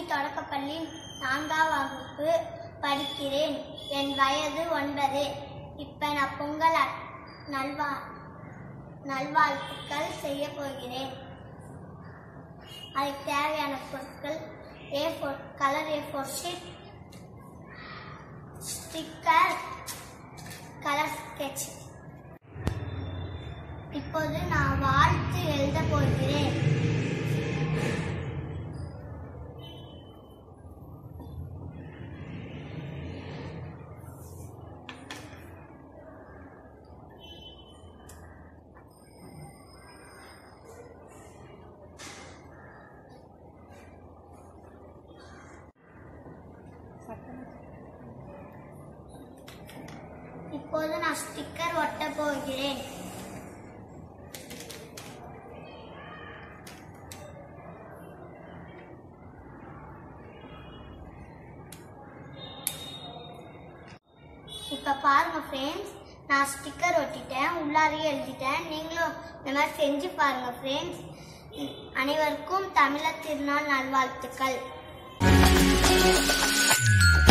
தொடக்கப்பள்ளி நான்காம் வகுப்பு படிக்கிறேன் என் வயது ஒன்பது இப்போ நான் பொங்கல் அ- நல்வா நல்வாழ்த்துக்கள் செய்ய போகிறேன் அதுக்கு தேவையான பொருட்கள் A four colour A four sheet sticker colour sketch இப்போது நான் வாழ்த்து எழுத போகிறேன் இப்போது நான் ஸ்டிக்கர் ஒட்ட போகிறேன் இப்போ பாருங்க ஃப்ரெண்ட்ஸ் நான் ஸ்டிக்கர் ஒட்டிட்டேன் உள்ளாரையே எழுதிட்டேன் நீங்களும் இந்த மாதிரி செஞ்சு பாருங்க ஃப்ரெண்ட்ஸ் அனைவருக்கும் தமிழர் திருநாள் நல்வாழ்த்துக்கள்